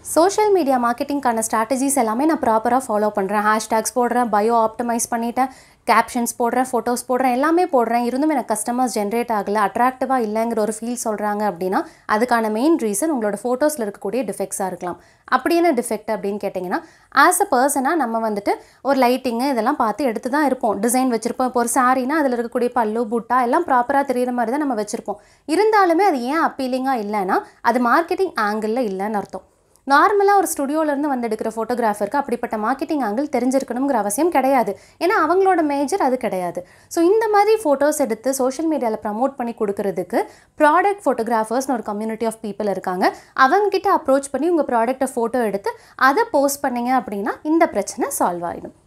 social media மார்க்கெட்டிங்க்கான strategies எல்லாமே நான் ப்ராப்பராக ஃபாலோ பண்ணுறேன் ஹேஷ்டேக்ஸ் போடுறேன் பயோ ஆப்டமைஸ் பண்ணிட்டேன் கேப்ஷன்ஸ் போடுறேன் ஃபோட்டோஸ் போடுறேன் எல்லாமே போடுறேன் இருந்தும் எனக்கு கஸ்டமர்ஸ் ஜென்ரேட் ஆகலை அட்ராக்டிவாக இல்லைங்கிற ஒரு ஃபீல் சொல்கிறாங்க அப்படின்னா அதுக்கான மெயின் ரீசன் உங்களோட ஃபோட்டோஸில் இருக்கக்கூடிய டிஃபெக்ட்ஸாக இருக்கலாம் அப்படி என்ன டிஃபெக்ட் அப்படின்னு கேட்டிங்கன்னா ஆஸ் அ பர்சனாக நம்ம வந்துட்டு ஒரு லைட்டிங்கு இதெல்லாம் பார்த்து எடுத்து தான் இருப்போம் டிசைன் வச்சுருப்போம் இப்போ ஒரு சாரீனா அதில் இருக்கக்கூடிய பல்லு புட்டா எல்லாம் ப்ராப்பராக தெரியுற மாதிரி தான் நம்ம வச்சுருப்போம் இருந்தாலுமே அது ஏன் அப்பீலிங்காக இல்லைன்னா அது மார்க்கெட்டிங் ஆங்கிளில் இல்லைன்னு அர்த்தம் நார்மலாக ஒரு ஸ்டுடியோலேருந்து வந்து எடுக்கிற ஃபோட்டோகிராஃபருக்கு அப்படிப்பட்ட மார்க்கெட்டிங் ஆங்கிள் தெரிஞ்சிருக்கணுங்கிற அவசியம் கிடையாது ஏன்னா அவங்களோட மேஜர் அது கிடையாது ஸோ இந்த மாதிரி ஃபோட்டோஸ் எடுத்து சோஷியல் மீடியாவில் ப்ரமோட் பண்ணி கொடுக்கறதுக்கு ப்ராடக்ட் ஃபோட்டோகிராஃபர்ஸ்னு ஒரு கம்யூனிட்டி ஆஃப் பீப்புள் இருக்காங்க அவங்கக்கிட்ட அப்ரோச் பண்ணி உங்கள் ப்ராடக்ட்டை ஃபோட்டோ எடுத்து அதை போஸ்ட் பண்ணீங்க அப்படின்னா இந்த பிரச்சனை சால்வ் ஆகிடும்